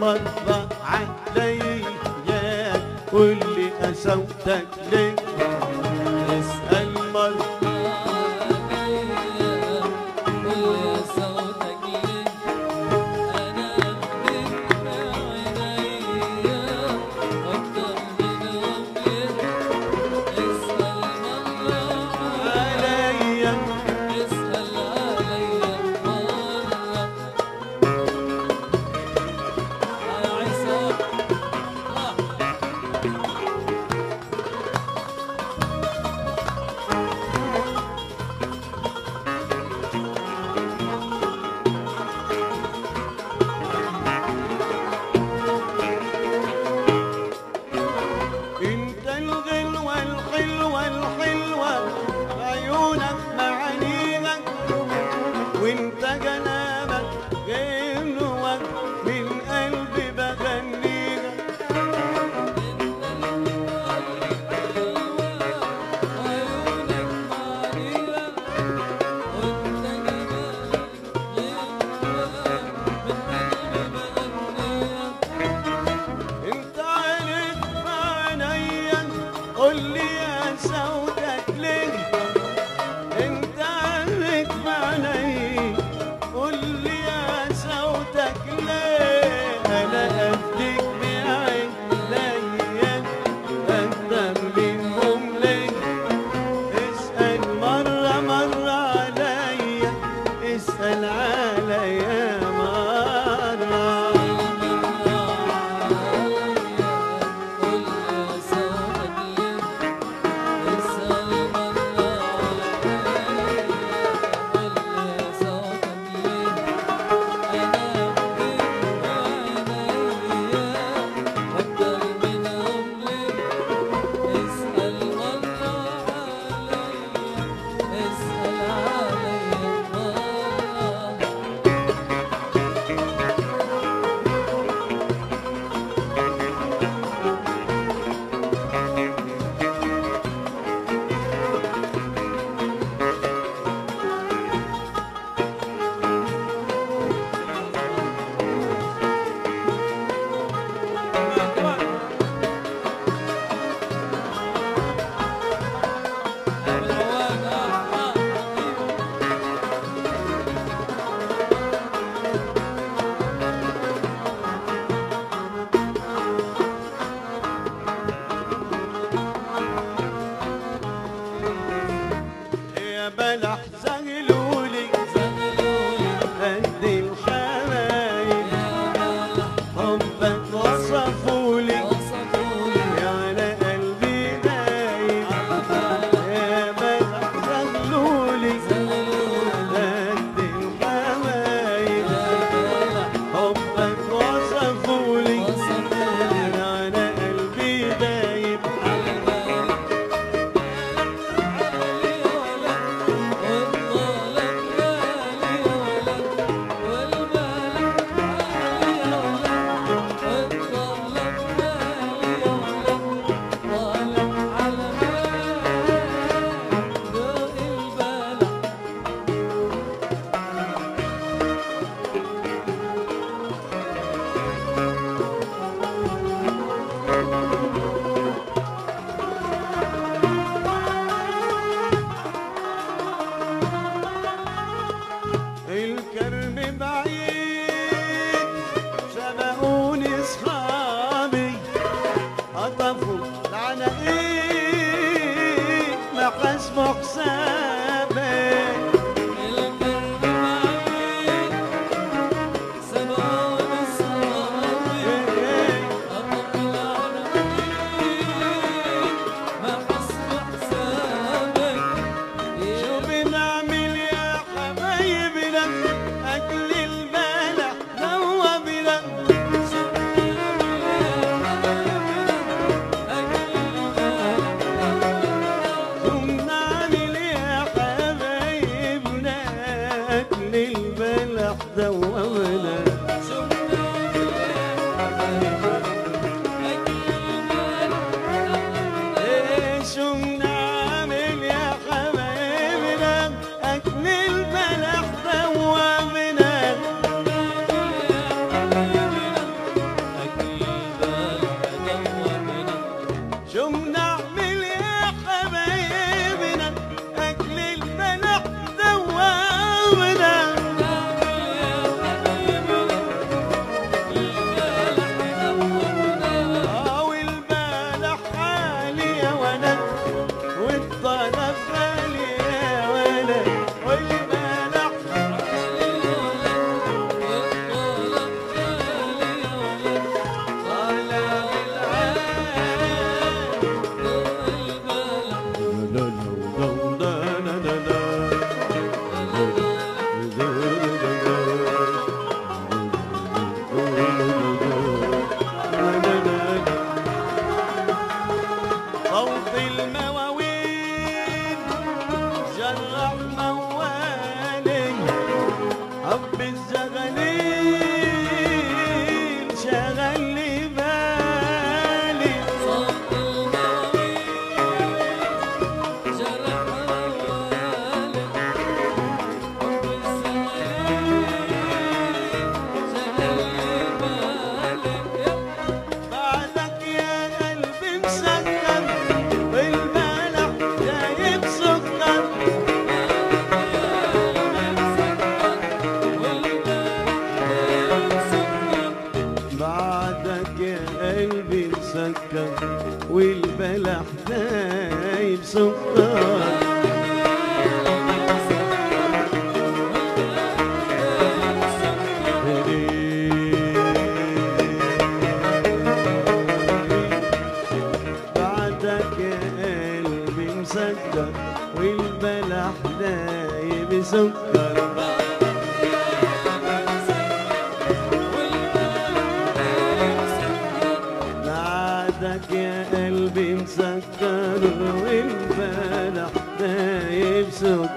مرة عليا قول لي قسوتك ليه اسأل مرة عليا انت الغلوة الحلوة الحلوة عيونك معانيها وانت جنابك غنوة من قلبي بغنيها انت عينك بعينيا قول لي يا سودك ليه انت عينك بعينيا قول لي يا سودك ليه انا قدك بعينيا اقدم منهم ليه اسأل مرة مرة عليا اسأل عليا مرة يا بلح زغلولي قد الحبايب حبك وصفولي يا على قلبي دايب يا بلح زغلولي قد الحبايب حبك وصفولي يا على قلبي دايب والبلد مسكر والبلح دايب سكر بعدك يا قلبي مسكر والبلح دايب سكر بعدك يا قلبي مسكر والبلح دايب سكر